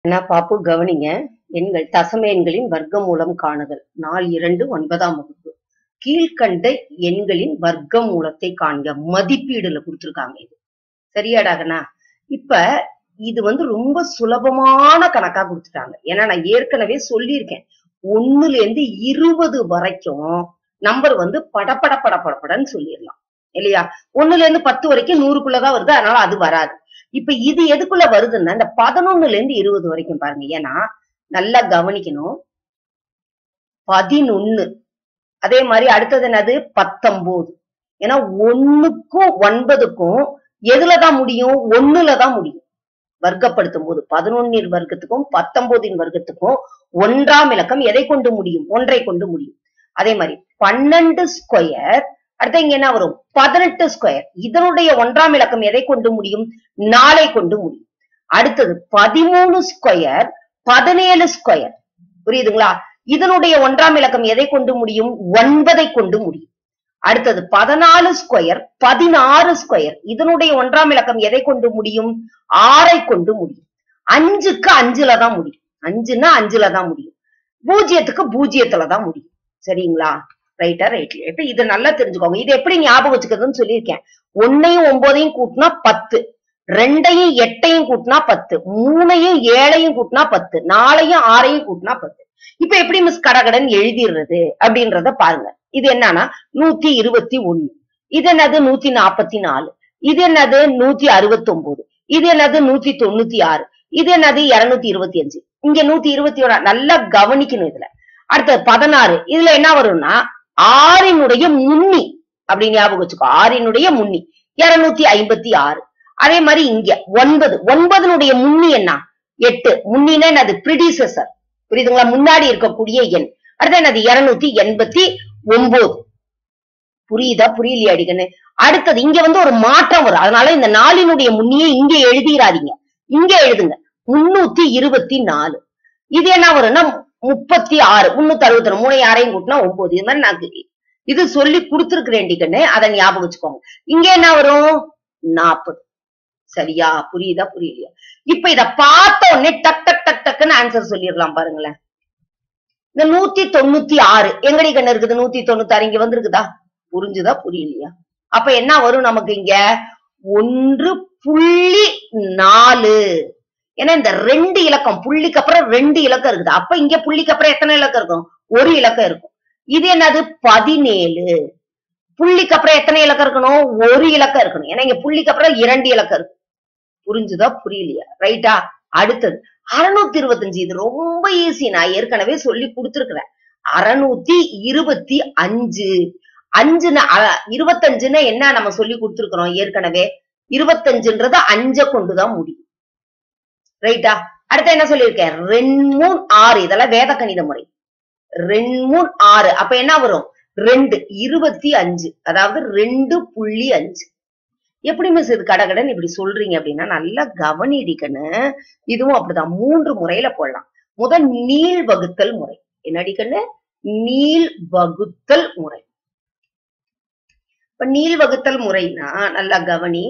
என்ன பாப்பு கவனிங்க எண்கள் தசம எண்களின் வர்க்க மூலம் காணுதல் நாள் இரண்டு ஒன்பதாம் வகுப்பு கீழ்கண்ட எண்களின் வர்க்க மூலத்தை காண்க மதிப்பீடுல கொடுத்திருக்காங்க இது சரியாடாகனா இப்ப இது வந்து ரொம்ப சுலபமான கணக்கா கொடுத்துட்டாங்க ஏன்னா நான் ஏற்கனவே சொல்லியிருக்கேன் ஒண்ணுல இருந்து இருபது வரைக்கும் நம்பர் வந்து படபட படபடன்னு சொல்லிடலாம் இல்லையா ஒண்ணுல இருந்து பத்து வரைக்கும் நூறுக்குள்ளதான் வருது அதனால அது வராது இப்ப இது எதுக்குள்ள வருதுன்னா இந்த பதினொன்னுல இருந்து இருபது வரைக்கும் பாருங்க ஏன்னா நல்லா கவனிக்கணும் பதினொன்னு அதே மாதிரி அடுத்தது என்னது பத்தொன்பது ஏன்னா ஒண்ணுக்கும் ஒன்பதுக்கும் எதுலதான் முடியும் ஒண்ணுலதான் முடியும் வர்க்கப்படுத்தும் போது பதினொன்னின் வர்க்கத்துக்கும் பத்தொன்பதின் வர்க்கத்துக்கும் ஒன்றாம் இலக்கம் எதை கொண்டு முடியும் ஒன்றை கொண்டு முடியும் அதே மாதிரி பன்னெண்டு ஸ்கொயர் அடுத்து இங்க என்ன வரும் பதினெட்டு ஸ்கொயர் இதனுடைய ஒன்றாம் இலக்கம் எதை கொண்டு முடியும் நாளை கொண்டு முடியும் அடுத்தது பதிமூணு ஸ்கொயர் பதினேழு ஸ்கொயர் புரியுதுங்களா இதனுடைய ஒன்றாம் இலக்கம் எதை கொண்டு முடியும் ஒன்பதை கொண்டு முடியும் அடுத்தது பதினாலு ஸ்கொயர் பதினாறு ஸ்கொயர் இதனுடைய ஒன்றாம் இலக்கம் எதை கொண்டு முடியும் ஆறை கொண்டு முடியும் அஞ்சுக்கு அஞ்சுல தான் முடியும் அஞ்சுன்னா அஞ்சுல தான் முடியும் பூஜ்ஜியத்துக்கு பூஜ்ஜியத்துல தான் முடியும் சரிங்களா ரைட்டா ரைட்ல இப்ப இது நல்லா தெரிஞ்சுக்கோங்க இது எப்படி ஞாபகம் வச்சுக்கிறதுன்னு சொல்லியிருக்கேன் ஒன்னையும் ஒன்பதையும் கூட்டினா பத்து ரெண்டையும் எட்டையும் கூட்டினா பத்து மூணையும் ஏழையும் கூட்டினா பத்து நாலையும் ஆறையும் கூட்டினா பத்து இப்ப எப்படி மிஸ் கடகடன் எழுதிடுறது அப்படின்றத பாருங்க இது என்னன்னா நூத்தி இருபத்தி ஒண்ணு இது என்னது நூத்தி நாப்பத்தி நாலு இது என்னது நூத்தி அறுபத்தி ஒன்பது இது என்னது நூத்தி தொண்ணூத்தி ஆறு இது என்னது இருநூத்தி இருபத்தி அஞ்சு இங்க நூத்தி இருபத்தி ஒண்ணு நல்லா கவனிக்கணும் இதுல அடுத்தது பதினாறு இதுல என்ன வரும்னா ஆறினுடைய முன்னி அப்படி ஞாபகம் வச்சுக்கோ ஆறினுடைய முன்னி இருநூத்தி ஐம்பத்தி ஆறு அதே மாதிரி இங்க ஒன்பது ஒன்பதனுடைய முன்னி என்ன எட்டு முன்னினா என்னது ப்ரிடிசஸர் புரியுதுங்களா முன்னாடி இருக்கக்கூடிய எண் அடுத்து என்னது இருநூத்தி எண்பத்தி ஒன்பது புரியுதா புரியலையா அடிக்கன்னு அடுத்தது இங்க வந்து ஒரு மாற்றம் வரும் அதனால இந்த நாளினுடைய முன்னியை இங்க எழுதிடாதீங்க இங்க எழுதுங்க முன்னூத்தி இருபத்தி நாலு இது என்ன வரும்னா முப்பத்தி ஆறு முன்னூத்தி அறுபத்தி மூணு யாரையும் கூட்டினா ஒன்பது இது மாதிரி நான் இது சொல்லி கொடுத்துருக்கிறேன் டிக்கன்னு அதை ஞாபகம் வச்சுக்கோங்க இங்க என்ன வரும் நாற்பது சரியா புரியுதா புரியலையா இப்ப இத பார்த்த உடனே டக் டக் டக் டக்குன்னு ஆன்சர் சொல்லிடலாம் பாருங்களேன் இந்த நூத்தி தொண்ணூத்தி ஆறு எங்கடி கண்ணு இருக்குது நூத்தி தொண்ணூத்தி ஆறு இங்க வந்திருக்குதா புரிஞ்சுதா புரியலையா அப்ப என்ன வரும் நமக்கு இங்க ஒன்று புள்ளி நாலு ஏன்னா இந்த ரெண்டு இலக்கம் புள்ளிக்கு அப்புறம் ரெண்டு இலக்கம் இருக்குது அப்ப இங்க புள்ளிக்கு அப்புறம் எத்தனை இலக்கம் இருக்கும் ஒரு இலக்கம் இருக்கும் இது என்னது பதினேழு புள்ளிக்கு அப்புறம் எத்தனை இலக்கம் இருக்கணும் ஒரு இலக்கம் இருக்கணும் ஏன்னா இங்க புள்ளிக்கு அப்புறம் இரண்டு இலக்கம் இருக்கு புரிஞ்சுதா புரியலையா ரைட்டா அடுத்தது அறுநூத்தி இருபத்தஞ்சு இது ரொம்ப ஈஸி நான் ஏற்கனவே சொல்லி கொடுத்துருக்கிறேன் அறுநூத்தி இருபத்தி அஞ்சு அஞ்சுன்னு இருபத்தஞ்சுன்னா என்ன நம்ம சொல்லி கொடுத்துருக்கிறோம் ஏற்கனவே இருபத்தஞ்சுன்றத அஞ்ச கொண்டுதான் முடியும் ரைட்டா அடுத்து என்ன சொல்லியிருக்கேன் ரெண்டு மூணு ஆறு இதெல்லாம் வேத கணித முறை ரெண்டு மூணு ஆறு அப்ப என்ன வரும் ரெண்டு இருபத்தி அஞ்சு அதாவது ரெண்டு புள்ளி அஞ்சு எப்படி மிஸ் இது கடகடன் இப்படி சொல்றீங்க அப்படின்னா நல்லா கவனிடிக்கன்னு இதுவும் அப்படிதான் மூன்று முறையில போடலாம் முதல் நீள் வகுத்தல் முறை என்னடிக்கன்னு நீள் வகுத்தல் முறை இப்ப நீள் வகுத்தல் முறைனா நல்லா கவனி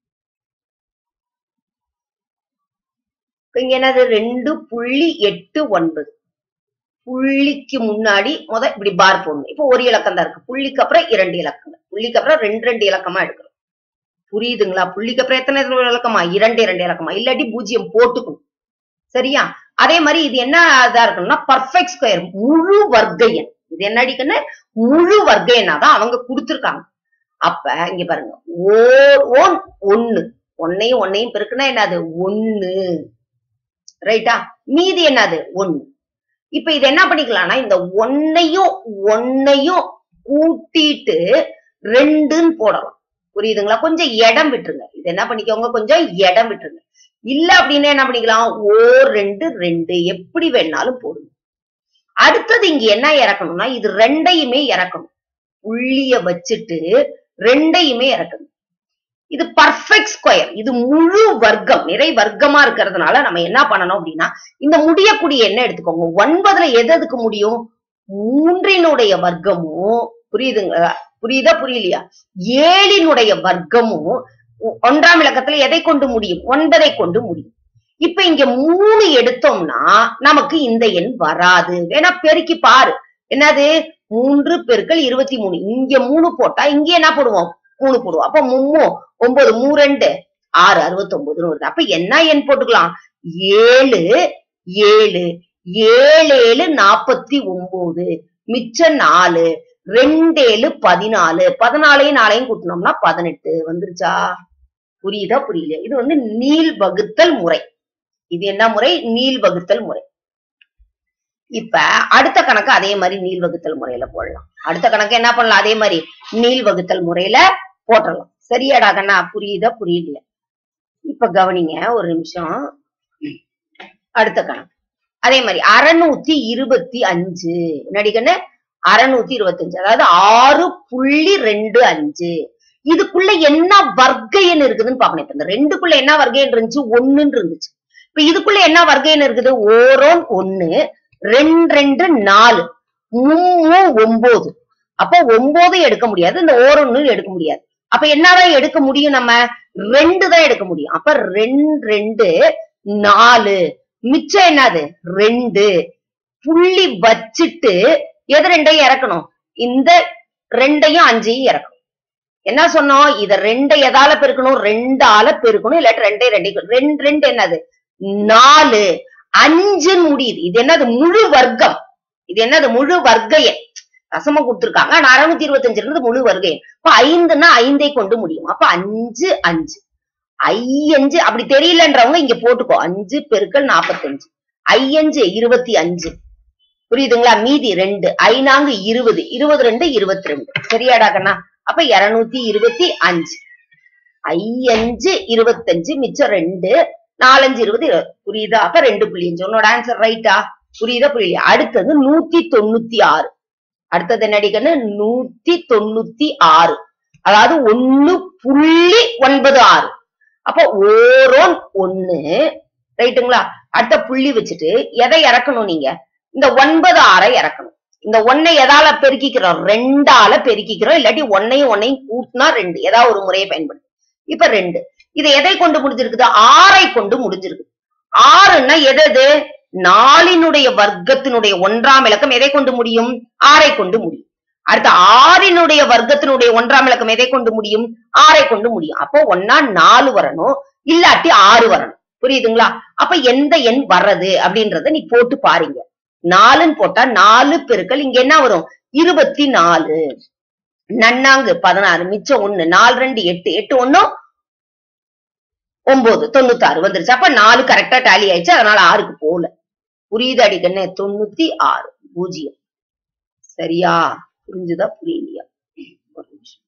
இங்க என்னது ரெண்டு புள்ளி எட்டு ஒன்பது புள்ளிக்கு முன்னாடி முத இப்படி பார் போடணும் இப்ப ஒரு இலக்கம் தான் இருக்கு புள்ளிக்கு அப்புறம் இரண்டு இலக்கங்கள் புள்ளிக்கு அப்புறம் ரெண்டு ரெண்டு இலக்கமா எடுக்கிறோம் புரியுதுங்களா புள்ளிக்கு அப்புறம் எத்தனை இலக்கமா இரண்டு இரண்டு இலக்கமா இல்லாட்டி பூஜ்ஜியம் போட்டுக்கணும் சரியா அதே மாதிரி இது என்ன இதா இருக்கணும்னா பர்ஃபெக்ட் ஸ்கொயர் முழு வர்க்க எண் இது என்ன அடிக்கன்னு முழு வர்க்க எண்ணா தான் அவங்க கொடுத்துருக்காங்க அப்ப இங்க பாருங்க ஓ ஓன் ஒண்ணு ஒன்னையும் ஒன்னையும் பெருக்குன்னா என்னது ஒண்ணு ரைட்டா மீதி என்னது ஒண்ணு இப்ப இது என்ன பண்ணிக்கலாம்னா இந்த ஒன்னையும் ஒன்னையும் கூட்டிட்டு ரெண்டுன்னு போடலாம் புரியுதுங்களா கொஞ்சம் இடம் விட்டுருங்க இது என்ன பண்ணிக்கோங்க கொஞ்சம் இடம் விட்டுருங்க இல்ல அப்படின்னா என்ன பண்ணிக்கலாம் ஓ ரெண்டு ரெண்டு எப்படி வேணாலும் போடுங்க அடுத்தது இங்க என்ன இறக்கணும்னா இது ரெண்டையுமே இறக்கணும் புள்ளிய வச்சுட்டு ரெண்டையுமே இறக்கணும் இது பர்ஃபெக்ட் ஸ்கொயர் இது முழு வர்க்கம் நிறை வர்க்கமா இருக்கிறதுனால நம்ம என்ன பண்ணணும் அப்படின்னா இந்த முடியக்கூடிய என்ன எடுத்துக்கோங்க ஒன்பதுல எது எதுக்கு முடியும் மூன்றினுடைய வர்க்கமும் புரியுதுங்களா புரியுதா புரியலையா ஏழினுடைய வர்க்கமும் ஒன்றாம் இலக்கத்துல எதை கொண்டு முடியும் ஒன்பதை கொண்டு முடியும் இப்ப இங்க மூணு எடுத்தோம்னா நமக்கு இந்த எண் வராது வேணா பெருக்கி பாரு என்னது மூன்று பெருக்கல் இருபத்தி மூணு இங்க மூணு போட்டா இங்க என்ன போடுவோம் மூணு போடுவோம் அப்ப மும்மு ஒன்பது மூ ரெண்டு ஆறு அறுபத்தி ஒன்பதுன்னு வருது அப்ப என்ன எண் போட்டுக்கலாம் ஏழு ஏழு ஏழு ஏழு நாப்பத்தி ஒன்பது மிச்சம் நாலு ரெண்டேழு பதினாலு பதினாலையும் நாளையும் கூட்டினோம்னா பதினெட்டு வந்துருச்சா புரியுதா புரியல இது வந்து நீள் வகுத்தல் முறை இது என்ன முறை நீள் வகுத்தல் முறை இப்ப அடுத்த கணக்கு அதே மாதிரி நீள் வகுத்தல் முறையில போடலாம் அடுத்த கணக்கு என்ன பண்ணலாம் அதே மாதிரி நீள் வகுத்தல் முறையில போட்டுடலாம் சரியாடா கண்ணா புரியுதா புரியலையா இப்ப கவனிங்க ஒரு நிமிஷம் அடுத்த கணக்கு அதே மாதிரி அறுநூத்தி இருபத்தி அஞ்சு நடிகன்னு அறுநூத்தி இருபத்தஞ்சு அதாவது ஆறு புள்ளி ரெண்டு அஞ்சு இதுக்குள்ள என்ன வர்க்க எண் இருக்குதுன்னு பாக்கணும் இப்ப இந்த ரெண்டுக்குள்ள என்ன வர்க்க எண் இருந்துச்சு ஒண்ணுன்னு இருந்துச்சு இப்ப இதுக்குள்ள என்ன வர்க்க எண் இருக்குது ஓரோன் ஒண்ணு ரெண்டு ரெண்டு நாலு மூணு ஒன்பது அப்போ ஒன்பது எடுக்க முடியாது இந்த ஓரொன்னு எடுக்க முடியாது அப்ப என்னதான் எடுக்க முடியும் நம்ம ரெண்டு தான் எடுக்க முடியும் அப்ப ரெண்டு ரெண்டு நாலு மிச்சம் என்னது ரெண்டு புள்ளி வச்சுட்டு எது ரெண்டையும் இறக்கணும் இந்த ரெண்டையும் அஞ்சையும் இறக்கணும் என்ன சொன்னோம் இத ரெண்டை எதால பெருக்கணும் ரெண்டால பெருக்கணும் இல்லாட்டி ரெண்டே ரெண்டையும் ரெண்டு ரெண்டு என்னது நாலு அஞ்சுன்னு முடியுது இது என்னது முழு வர்க்கம் இது என்னது முழு வர்க்க எண் தசமம் கொடுத்திருக்காங்க ஆனா அறுநூத்தி இருபத்தஞ்சு இருந்து முழு வர்க்க எண் அப்ப ஐந்துன்னா ஐந்தை கொண்டு முடியும் அப்ப அஞ்சு அஞ்சு ஐயஞ்சு அப்படி தெரியலன்றவங்க இங்க போட்டுக்கோ அஞ்சு பெருக்கல் நாப்பத்தஞ்சு ஐயஞ்சு இருபத்தி அஞ்சு புரியுதுங்களா மீதி ரெண்டு ஐநாங்கு இருபது இருபது ரெண்டு இருபத்தி ரெண்டு சரியாடா கண்ணா அப்ப இருநூத்தி இருபத்தி அஞ்சு ஐயஞ்சு இருபத்தஞ்சு மிச்சம் ரெண்டு நாலஞ்சு இருபது இருபது. புரியுதா அப்ப ரெண்டு புள்ளி அஞ்சு உன்னோட ஆன்சர் ரைட்டா புரியுதா புரியலையா அடுத்தது நூத்தி தொண்ணூத்தி ஆறு அடுத்தது என்னடிக்கன்னு நூத்தி தொண்ணூத்தி ஆறு அதாவது ஒண்ணு புள்ளி ஒன்பது ஆறு அப்போ ஓரோன் ஒண்ணு ரைட்டுங்களா அடுத்த புள்ளி வச்சுட்டு எதை இறக்கணும் நீங்க இந்த ஒன்பது ஆறை இறக்கணும் இந்த ஒன்னை எதால பெருக்கிக்கிறோம் ரெண்டால பெருக்கிக்கிறோம் இல்லாட்டி ஒன்னையும் ஒன்னையும் கூட்டினா ரெண்டு ஏதாவது ஒரு முறையை பயன்படுத்து இப்ப ரெண்டு இதை எதை கொண்டு முடிஞ்சிருக்குது ஆறை கொண்டு முடிஞ்சிருக்கு ஆறுன்னா எது எது நாலினுடைய வர்க்கத்தினுடைய ஒன்றாம் இலக்கம் எதை கொண்டு முடியும் ஆறை கொண்டு முடியும் அடுத்து ஆறினுடைய வர்க்கத்தினுடைய ஒன்றாம் இலக்கம் எதை கொண்டு முடியும் ஆறை கொண்டு முடியும் அப்போ ஒன்னா நாலு வரணும் இல்லாட்டி ஆறு வரணும் புரியுதுங்களா அப்ப எந்த எண் வர்றது அப்படின்றத நீ போட்டு பாருங்க நாலுன்னு போட்டா நாலு பெருக்கல் இங்க என்ன வரும் இருபத்தி நாலு நன்னாங்கு பதினாறு மிச்சம் ஒண்ணு நாலு ரெண்டு எட்டு எட்டு ஒண்ணும் ஒன்பது தொண்ணூத்தாறு வந்துருச்சு அப்ப நாலு கரெக்டா டேலி ஆயிடுச்சு அதனால ஆறுக்கு போகல புரியுது அடிக்கண்ணே தொண்ணூத்தி ஆறு பூஜ்ஜியம் சரியா புரிஞ்சுதா புரியலையா ஒரு நிமிஷம்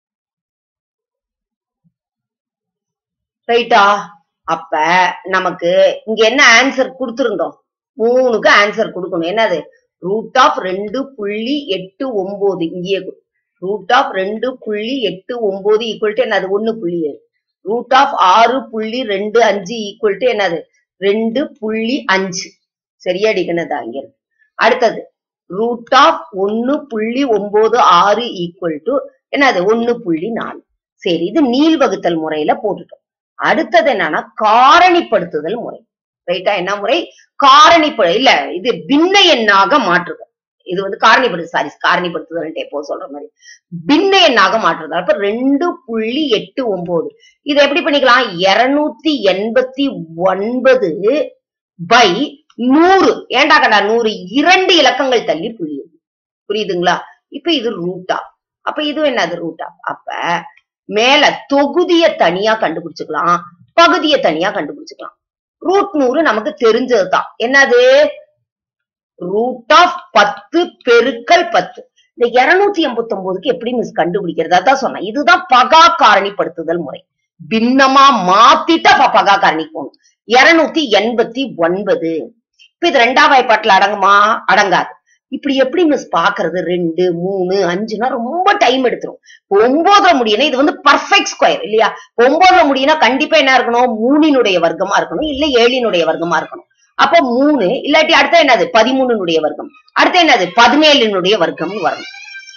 ரைட்டா அப்ப நமக்கு இங்க என்ன ஆன்சர் கொடுத்திருந்தோம் மூணுக்கு ஆன்சர் கொடுக்கணும் என்னது ரூட் ஆஃப் ரெண்டு புள்ளி எட்டு ஒன்பது இங்கேயே ரூட் ஆஃப் ரெண்டு புள்ளி எட்டு ஒன்பது ஈக்குவல் டு என்னது ஒண்ணு புள்ளி ஏழு ரூட் ஆஃப் ஆறு புள்ளி ரெண்டு அஞ்சு ஈக்குவல் டு என்னது ரெண்டு புள்ளி அஞ்சு சரியா அடிக்கணுதா இங்க இருக்கு அடுத்தது ரூட் ஆஃப் ஒன்னு புள்ளி ஒன்பது ஆறு ஈக்குவல் டு என்னது ஒன்னு புள்ளி நாலு சரி இது நீள் வகுத்தல் முறையில போட்டுட்டோம் அடுத்தது என்னன்னா காரணிப்படுத்துதல் முறை ரைட்டா என்ன முறை காரணிப்படு இல்ல இது பின்ன எண்ணாக மாற்றுதல் இது வந்து காரணிப்படுத்து சாரி காரணிப்படுத்துதல் எப்போ சொல்ற மாதிரி பின்ன எண்ணாக மாற்றுதல் அப்ப ரெண்டு புள்ளி எட்டு ஒன்பது இதை எப்படி பண்ணிக்கலாம் இருநூத்தி எண்பத்தி ஒன்பது பை நூறு ஏண்டா கண்டா நூறு இரண்டு இலக்கங்கள் தள்ளி புரியுது புரியுதுங்களா இப்ப இது ரூட்டா அப்ப இது என்னது ரூட்டா அப்ப மேல தொகுதிய தனியா கண்டுபிடிச்சுக்கலாம் பகுதியை தனியா கண்டுபிடிச்சுக்கலாம் ரூட் நூறு நமக்கு தெரிஞ்சதுதான் என்னது ரூட் ஆஃப் பத்து பெருக்கல் பத்து இந்த இருநூத்தி எண்பத்தி ஒன்பதுக்கு எப்படி மிஸ் கண்டுபிடிக்கிறது அதான் சொன்னேன் இதுதான் பகா காரணிப்படுத்துதல் முறை பின்னமா மாத்திட்டு அப்ப பகா காரணி போகணும் இருநூத்தி எண்பத்தி ஒன்பது இப்ப இது ரெண்டாம் வாய்ப்பாட்டுல அடங்குமா அடங்காது இப்படி எப்படி மிஸ் பாக்குறது ரெண்டு மூணு அஞ்சுனா ரொம்ப டைம் எடுத்துரும் இப்ப ஒன்பதுல முடியும்னா இது வந்து பர்ஃபெக்ட் ஸ்கொயர் இல்லையா இப்ப ஒன்பதுல முடியும்னா கண்டிப்பா என்ன இருக்கணும் மூணினுடைய வர்க்கமா இருக்கணும் இல்ல ஏழினுடைய வர்க்கமா இருக்கணும் அப்ப மூணு இல்லாட்டி அடுத்த என்னது பதிமூணுனுடைய வர்க்கம் அடுத்து என்னது பதினேழுனுடைய வர்க்கம்னு வரணும்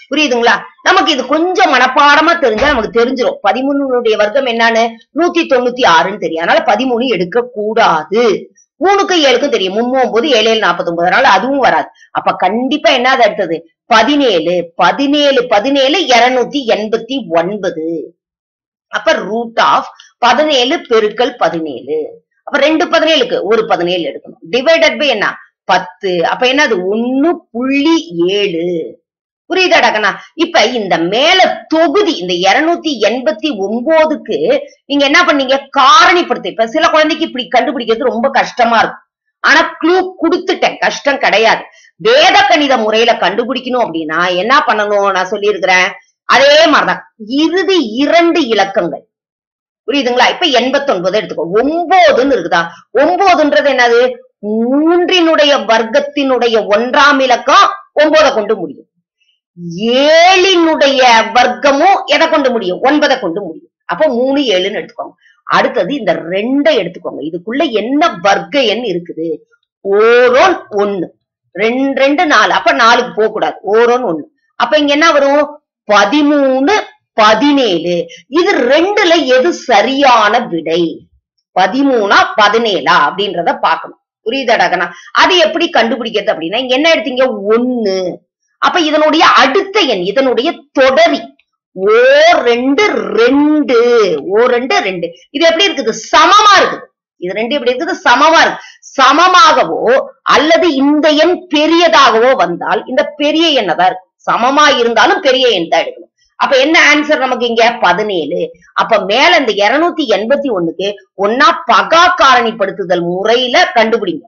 புரியுதுங்களா நமக்கு இது கொஞ்சம் மனப்பாடமா தெரிஞ்சா நமக்கு தெரிஞ்சிடும் பதிமூணுடைய வர்க்கம் என்னன்னு நூத்தி தொண்ணூத்தி ஆறுன்னு தெரியும் அதனால பதிமூணு எடுக்க கூடாது மூணுக்கு ஏழுக்கும் தெரியும் மும்மு ஒன்பது ஏழு ஏழு நாற்பத்தி ஒன்பது அதனால அதுவும் வராது அப்ப கண்டிப்பா என்னது அடுத்தது பதினேழு பதினேழு பதினேழு இருநூத்தி எண்பத்தி ஒன்பது அப்ப ரூட் ஆஃப் பதினேழு பெருக்கல் பதினேழு அப்ப ரெண்டு பதினேழுக்கு ஒரு பதினேழு எடுக்கணும் டிவைடட் பை என்ன பத்து அப்ப என்னது ஒண்ணு புள்ளி ஏழு புரியுதாடா கண்ணா இப்ப இந்த மேல தொகுதி இந்த இருநூத்தி எண்பத்தி ஒன்பதுக்கு நீங்க என்ன பண்ணீங்க காரணிப்படுத்து இப்ப சில குழந்தைக்கு இப்படி கண்டுபிடிக்கிறது ரொம்ப கஷ்டமா இருக்கும் ஆனா க்ளூ கொடுத்துட்டேன் கஷ்டம் கிடையாது வேத கணித முறையில கண்டுபிடிக்கணும் அப்படின்னா என்ன பண்ணணும் நான் சொல்லியிருக்கிறேன் அதே மாதிரிதான் இறுதி இரண்டு இலக்கங்கள் புரியுதுங்களா இப்ப எண்பத்தி ஒன்பது எடுத்துக்கோ ஒன்பதுன்னு இருக்குதா ஒன்பதுன்றது என்னது மூன்றினுடைய வர்க்கத்தினுடைய ஒன்றாம் இலக்கம் ஒன்பதை கொண்டு முடியும் ஏழினுடைய வர்க்கமும் எதை கொண்டு முடியும் ஒன்பதை கொண்டு முடியும் அப்போ மூணு ஏழுன்னு எடுத்துக்கோங்க அடுத்தது இந்த ரெண்டை எடுத்துக்கோங்க இதுக்குள்ள என்ன வர்க்க எண் இருக்குது ஓரோன் ஒண்ணு ரெண்டு ரெண்டு நாலு அப்ப நாலுக்கு போக கூடாது ஓரோன் ஒண்ணு அப்ப இங்க என்ன வரும் பதிமூணு பதினேழு இது ரெண்டுல எது சரியான விடை பதிமூணா பதினேழா அப்படின்றத பார்க்கணும் புரியுதாடா கண்ணா அது எப்படி கண்டுபிடிக்கிறது அப்படின்னா இங்க என்ன எடுத்தீங்க ஒண்ணு அப்ப இதனுடைய அடுத்த எண் இதனுடைய தொடரி ஓ ரெண்டு ரெண்டு ஓ ரெண்டு ரெண்டு இது எப்படி இருக்குது சமமா இருக்குது இது ரெண்டு எப்படி இருக்குது சமமா இருக்கு சமமாகவோ அல்லது இந்த எண் பெரியதாகவோ வந்தால் இந்த பெரிய எண்ணதான் இருக்கு சமமா இருந்தாலும் பெரிய எண் தான் எடுக்கணும் அப்ப என்ன ஆன்சர் நமக்கு இங்க பதினேழு அப்ப மேல இந்த இருநூத்தி எண்பத்தி ஒண்ணுக்கு ஒன்னா பகா காரணிப்படுத்துதல் முறையில கண்டுபிடிங்க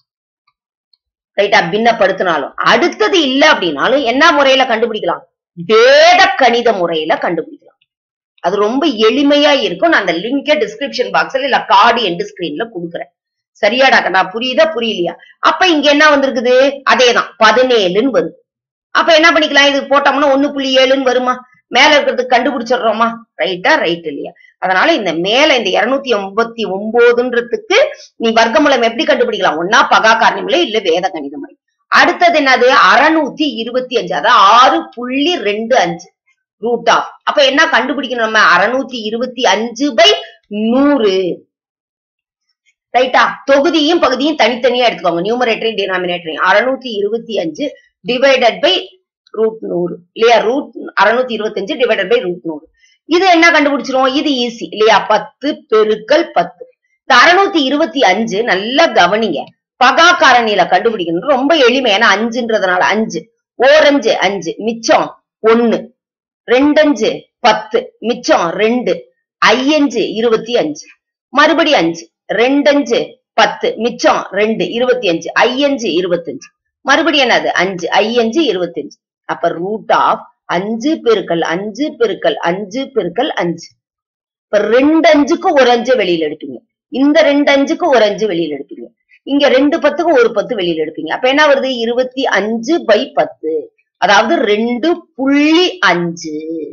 ரைட்டா பின்னப்படுத்தினாலும் அடுத்தது இல்ல அப்படின்னாலும் என்ன முறையில கண்டுபிடிக்கலாம் வேத கணித முறையில கண்டுபிடிக்கலாம் அது ரொம்ப எளிமையா இருக்கும் நான் அந்த லிங்க டிஸ்கிரிப்ஷன் பாக்ஸ்ல இல்ல கார்டு எண்டு ஸ்கிரீன்ல கொடுக்குறேன் சரியாடா கண்ணா புரியுதா புரியலையா அப்ப இங்க என்ன வந்திருக்குது அதேதான் பதினேழுன்னு வருது அப்ப என்ன பண்ணிக்கலாம் இது போட்டோம்னா ஒண்ணு புள்ளி ஏழுன்னு வருமா மேல இருக்கிறதுக்கு கண்டுபிடிச்சிடுறோமா ரைட்டா ரைட் இல்லையா அதனால இந்த மேல இந்த இருநூத்தி எண்பத்தி ஒன்பதுன்றதுக்கு நீ வர்க்கமூலம் எப்படி கண்டுபிடிக்கலாம் ஒன்னா பகா காரணிமுறை இல்ல வேத கணித முறை அடுத்தது என்னது அறுநூத்தி இருபத்தி அஞ்சு அதாவது ஆறு புள்ளி ரெண்டு அஞ்சு ரூட் ஆஃப் அப்ப என்ன கண்டுபிடிக்கணும் நம்ம அறுநூத்தி இருபத்தி அஞ்சு பை நூறு ரைட்டா தொகுதியும் பகுதியும் தனித்தனியா எடுத்துக்கோங்க நியூமரேட்டரையும் டினாமினேட்டரையும் அறுநூத்தி இருபத்தி அஞ்சு டிவைடட் பை ரூட் நூறு இல்லையா ரூட் அறுநூத்தி இருபத்தி அஞ்சு டிவைடட் பை ரூட் நூறு இது என்ன கண்டுபிடிச்சிருவோம் இது ஈஸி இல்லையா பத்து பெருக்கல் பத்து இந்த அறுநூத்தி இருபத்தி அஞ்சு நல்லா கவனிங்க பகா காரணியில கண்டுபிடிக்கணும் ரொம்ப எளிமை ஏன்னா அஞ்சுன்றதுனால அஞ்சு ஓரஞ்சு அஞ்சு மிச்சம் ஒண்ணு ரெண்டஞ்சு பத்து மிச்சம் ரெண்டு ஐயஞ்சு இருபத்தி அஞ்சு மறுபடி அஞ்சு ரெண்டஞ்சு பத்து மிச்சம் ரெண்டு இருபத்தி அஞ்சு ஐயஞ்சு இருபத்தஞ்சு மறுபடியும் என்னது அஞ்சு ஐயஞ்சு இருபத்தஞ்சு அப்ப ரூட் ஆஃப் அஞ்சு பெருக்கல் அஞ்சு பெருக்கல் அஞ்சு பெருக்கல் அஞ்சு இப்ப ரெண்டு அஞ்சுக்கு ஒரு அஞ்சு வெளியில எடுப்பீங்க இந்த ரெண்டு அஞ்சுக்கு ஒரு அஞ்சு வெளியில எடுப்பீங்க இங்க ரெண்டு பத்துக்கு ஒரு பத்து வெளியில எடுப்பீங்க அப்ப என்ன வருது இருபத்தி அஞ்சு பை பத்து அதாவது ரெண்டு புள்ளி அஞ்சு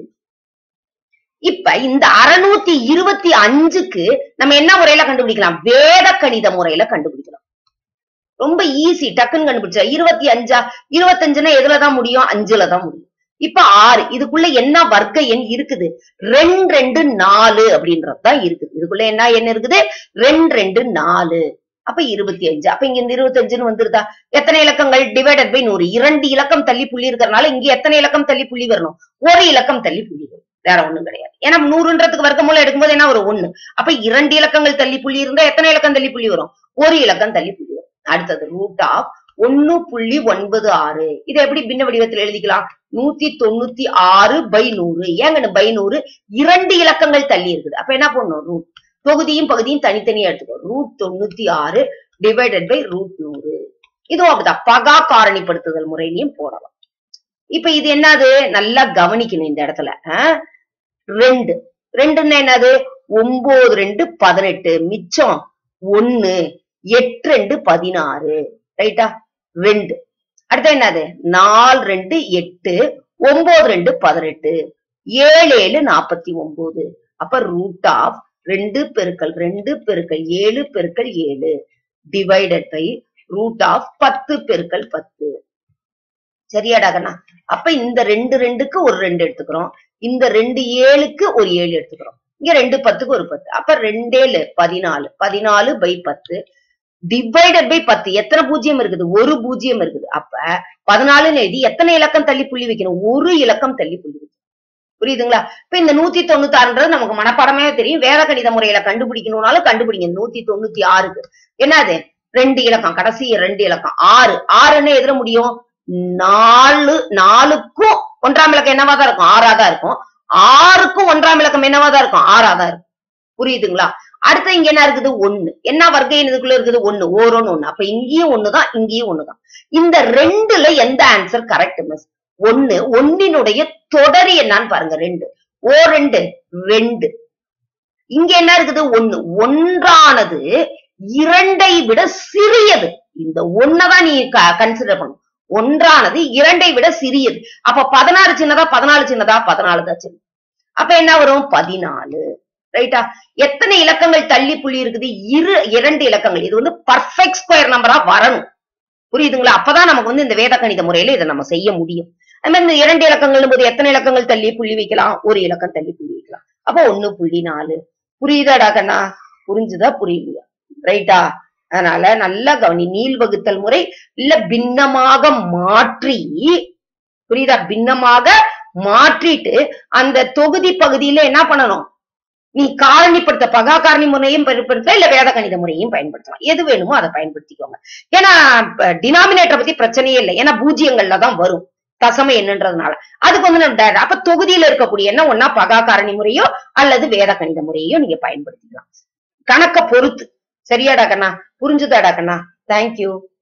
இப்ப இந்த அறுநூத்தி இருபத்தி அஞ்சுக்கு நம்ம என்ன முறையில கண்டுபிடிக்கலாம் வேத கணித முறையில கண்டுபிடிக்கலாம் ரொம்ப ஈஸி டக்குன்னு கண்டுபிடிச்சா இருபத்தி அஞ்சா இருபத்தஞ்சுனா எதுலதான் முடியும் அஞ்சுல தான் முடியும் இப்ப ஆறு இதுக்குள்ள என்ன வர்க்க எண் இருக்குது ரெண்டு ரெண்டு நாலு அப்படின்றதுதான் இருக்குது இதுக்குள்ள என்ன எண் இருக்குது ரெண்டு ரெண்டு நாலு அப்ப இருபத்தி அஞ்சு அப்ப இங்க இந்த இருபத்தி அஞ்சுன்னு வந்துருதா எத்தனை இலக்கங்கள் டிவைடட் பை நூறு இரண்டு இலக்கம் தள்ளி புள்ளி இருக்கிறதுனால இங்க எத்தனை இலக்கம் தள்ளி புள்ளி வரணும் ஒரு இலக்கம் தள்ளி புள்ளி வரும் வேற ஒண்ணும் கிடையாது ஏன்னா நூறுன்றதுக்கு வர்க்கமூலம் எடுக்கும்போது என்ன ஒரு ஒண்ணு அப்ப இரண்டு இலக்கங்கள் தள்ளி புள்ளி இருந்தா எத்தனை இலக்கம் தள்ளி புள்ளி வரும் ஒரு இலக்கம் தள்ளி புள்ளி வரும் அடுத்தது ரூட் ஆஃப் ஒன்னு புள்ளி ஒன்பது ஆறு இதை எப்படி பின்ன வடிவத்தில் எழுதிக்கலாம் நூத்தி தொண்ணூத்தி ஆறு பை நூறு ஏங்கன்னு பை நூறு இரண்டு இலக்கங்கள் தள்ளி இருக்குது அப்ப என்ன பண்ணணும் ரூட் தொகுதியும் பகுதியும் தனித்தனியா எடுத்துக்கோ ரூட் தொண்ணூத்தி ஆறு டிவைடட் பை ரூட் நூறு இதுவும் அப்படிதான் பகா காரணிப்படுத்துதல் முறையிலையும் போடலாம் இப்ப இது என்னது நல்லா கவனிக்கணும் இந்த இடத்துல ஆஹ்? ரெண்டு ரெண்டுன்னா என்னது ஒன்பது ரெண்டு பதினெட்டு மிச்சம் ஒண்ணு எட்டு ரெண்டு பதினாறு ரைட்டா ரெண்டு அடுத்து என்னது நாலு ரெண்டு எட்டு ஒன்பது ரெண்டு பதினெட்டு ஏழு ஏழு நாற்பத்தி ஒன்பது அப்ப ரூட் ஆஃப் ரெண்டு பெருக்கல் ரெண்டு பெருக்கல் ஏழு பெருக்கல் ஏழு டிவைடட் பை ரூட் ஆஃப் பத்து பெருக்கல் பத்து சரியாடா கண்ணா அப்ப இந்த ரெண்டு ரெண்டுக்கு ஒரு ரெண்டு எடுத்துக்கிறோம் இந்த ரெண்டு ஏழுக்கு ஒரு ஏழு எடுத்துக்கிறோம் இங்க ரெண்டு பத்துக்கு ஒரு பத்து அப்ப ரெண்டேழு பதினாலு பதினாலு பை பத்து டிவைடட் பை பத்து எத்தனை பூஜ்ஜியம் இருக்குது ஒரு பூஜ்ஜியம் இருக்குது அப்ப பதினாலுன்னு எழுதி எத்தனை இலக்கம் தள்ளி புள்ளி வைக்கணும் ஒரு இலக்கம் தள்ளி புள்ளி வைக்கணும் புரியுதுங்களா இப்ப இந்த நூத்தி தொண்ணூத்தி ஆறுன்றது நமக்கு மனப்பாடமே தெரியும் வேத கணித முறையில கண்டுபிடிக்கணும்னாலும் கண்டுபிடிங்க நூத்தி தொண்ணூத்தி ஆறுக்கு என்னது ரெண்டு இலக்கம் கடைசி ரெண்டு இலக்கம் ஆறு ஆறுன்னு எதிர முடியும் நாலு நாலுக்கும் ஒன்றாம் இலக்கம் என்னவா தான் இருக்கும் ஆறா தான் இருக்கும் ஆறுக்கும் ஒன்றாம் இலக்கம் என்னவா தான் இருக்கும் ஆறா தான் இருக்கும் புரியுதுங்களா அடுத்து இங்க என்ன இருக்குது ஒண்ணு என்ன வர்க்க இதுக்குள்ள இருக்குது ஒண்ணு ஓரோன்னு ஒண்ணு அப்ப இங்கேயும் ஒண்ணுதான் இங்கேயும் ஒண்ணுதான் இந்த ரெண்டுல எந்த ஆன்சர் கரெக்ட் மிஸ் ஒண்ணு ஒன்னினுடைய தொடர் என்னன்னு பாருங்க ரெண்டு ஓ ரெண்டு ரெண்டு இங்க என்ன இருக்குது ஒண்ணு ஒன்றானது இரண்டை விட சிறியது இந்த ஒன்னதான் நீ கன்சிடர் பண்ணும் ஒன்றானது இரண்டை விட சிறியது அப்ப பதினாறு சின்னதா பதினாலு சின்னதா பதினாலு தான் சின்ன அப்ப என்ன வரும் பதினாலு ரைட்டா எத்தனை இலக்கங்கள் தள்ளி புள்ளி இருக்குது இரு இரண்டு இலக்கங்கள் இது வந்து பர்ஃபெக்ட் ஸ்கொயர் நம்பரா வரணும் புரியுதுங்களா அப்பதான் நமக்கு வந்து இந்த வேத கணித முறையில இதை நம்ம செய்ய முடியும் அது மாதிரி இந்த இரண்டு இலக்கங்கள் போது எத்தனை இலக்கங்கள் தள்ளி புள்ளி வைக்கலாம் ஒரு இலக்கம் தள்ளி புள்ளி வைக்கலாம் அப்போ ஒண்ணு புள்ளி நாலு புரியுதாடா கண்ணா புரிஞ்சுதா புரியலையா ரைட்டா அதனால நல்லா கவனி நீள் வகுத்தல் முறை இல்ல பின்னமாக மாற்றி புரியுதா பின்னமாக மாற்றிட்டு அந்த தொகுதி பகுதியில என்ன பண்ணணும் நீ காரணிப்படுத்த பகா காரணி முறையும் பயன்படுத்தலாம் இல்ல வேத கணித முறையும் பயன்படுத்தலாம் எது வேணுமோ அதை பயன்படுத்திக்கோங்க ஏன்னா டினாமினேட்டரை பத்தி பிரச்சனையே இல்லை ஏன்னா பூஜ்ஜியங்கள்ல தான் வரும் தசம என்னன்றதுனால அதுக்கு வந்து நம்ம direct- அப்ப தொகுதியில இருக்கக்கூடிய என்ன ஒன்னா பகா காரணி முறையோ அல்லது வேத கணித முறையோ நீங்க பயன்படுத்திக்கலாம் கணக்க பொறுத்து சரியாடா கண்ணா புரிஞ்சுதாடா கண்ணா தேங்க்யூ